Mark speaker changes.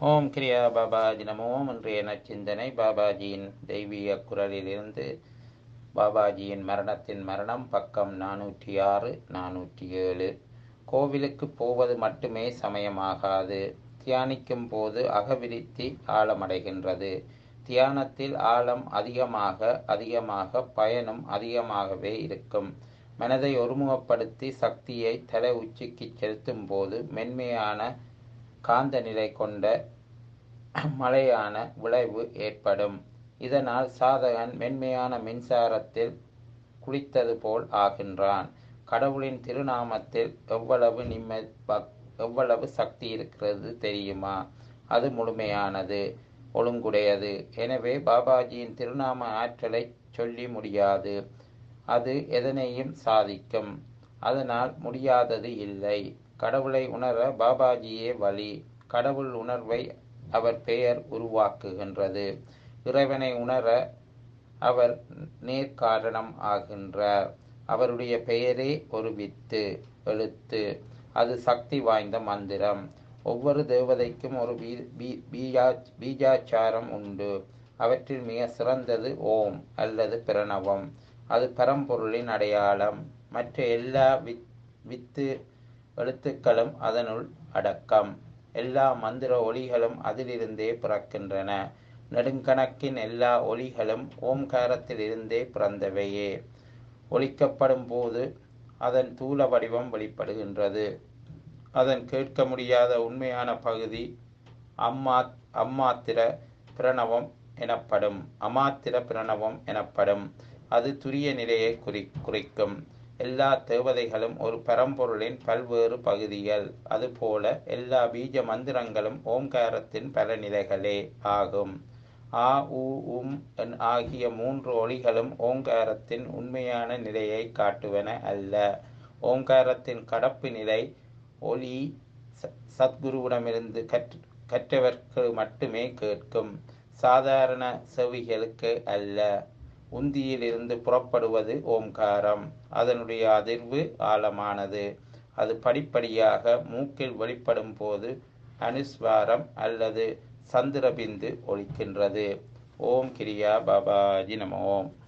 Speaker 1: ஓம் கிரியா பாபாஜி நமோ இன்றைய நச்சிந்தனை பாபாஜியின் தெய்வீக குரலிலிருந்து பாபாஜியின் மரணத்தின் மரணம் பக்கம் நானூற்றி ஆறு நானூற்றி ஏழு கோவிலுக்கு போவது மட்டுமே சமயமாகாது தியானிக்கும் போது அகவிருத்தி ஆழமடைகின்றது தியானத்தில் ஆழம் அதிகமாக அதிகமாக பயனும் அதிகமாகவே இருக்கும் மனதை ஒருமுகப்படுத்தி சக்தியை தலை உச்சிக்கு செலுத்தும் போது மென்மையான காந்த நிலை கொண்ட மழையான விளைவு ஏற்படும் இதனால் சாதகன் மென்மையான மின்சாரத்தில் குளித்தது போல் ஆகின்றான் கடவுளின் திருநாமத்தில் எவ்வளவு நிம்ம எவ்வளவு சக்தி இருக்கிறது தெரியுமா அது முழுமையானது ஒழுங்குடையது எனவே பாபாஜியின் திருநாம ஆற்றலை சொல்லி முடியாது அது எதனையும் சாதிக்கும் அதனால் முடியாதது இல்லை கடவுளை உணர பாபாஜியே வழி கடவுள் உணர்வை அவர் பெயர் உருவாக்குகின்றது இறைவனை உணர அவர் நேர்காரணம் ஆகின்றார் அவருடைய பெயரே ஒரு வித்து எழுத்து அது சக்தி வாய்ந்த மந்திரம் ஒவ்வொரு தேவதைக்கும் ஒரு பீஜாச்சாரம் உண்டு அவற்றில் மிக சிறந்தது ஓம் அல்லது பிரணவம் அது பரம்பொருளின் அடையாளம் மற்ற எல்லா வித் வித்து எழுத்துக்களும் அதனுள் அடக்கம் எல்லா மந்திர ஒளிகளும் அதிலிருந்தே பிறக்கின்றன நெடுங்கணக்கின் எல்லா ஒளிகளும் ஓம்காரத்திலிருந்தே பிறந்தவையே ஒழிக்கப்படும் போது அதன் தூல வடிவம் வெளிப்படுகின்றது அதன் கேட்க முடியாத உண்மையான பகுதி அம்மா அம்மாத்திர பிரணவம் எனப்படும் அமாத்திர பிரணவம் எனப்படும் அது துரிய நிலையை குறி குறிக்கும் எல்லா தேவதைகளும் ஒரு பரம்பொருளின் பல்வேறு பகுதிகள் அதுபோல எல்லா பீஜ மந்திரங்களும் ஓம்காரத்தின் பல நிலைகளே ஆகும் ஆ உ உம் ஆகிய மூன்று ஒளிகளும் ஓங்காரத்தின் உண்மையான நிலையை காட்டுவன அல்ல ஓங்காரத்தின் கடப்பு நிலை ஒளி சத்குருவிடமிருந்து கற்று கற்றவர்க்கு மட்டுமே கேட்கும் சாதாரண செவிகளுக்கு அல்ல உந்தியிலிருந்து புறப்படுவது ஓம்காரம் அதனுடைய அதிர்வு ஆழமானது அது படிப்படியாக மூக்கில் வெளிப்படும் போது அனுஸ்வாரம் அல்லது சந்திரபிந்து ஒழிக்கின்றது ஓம் கிரியா பாபாஜி நம ஓம்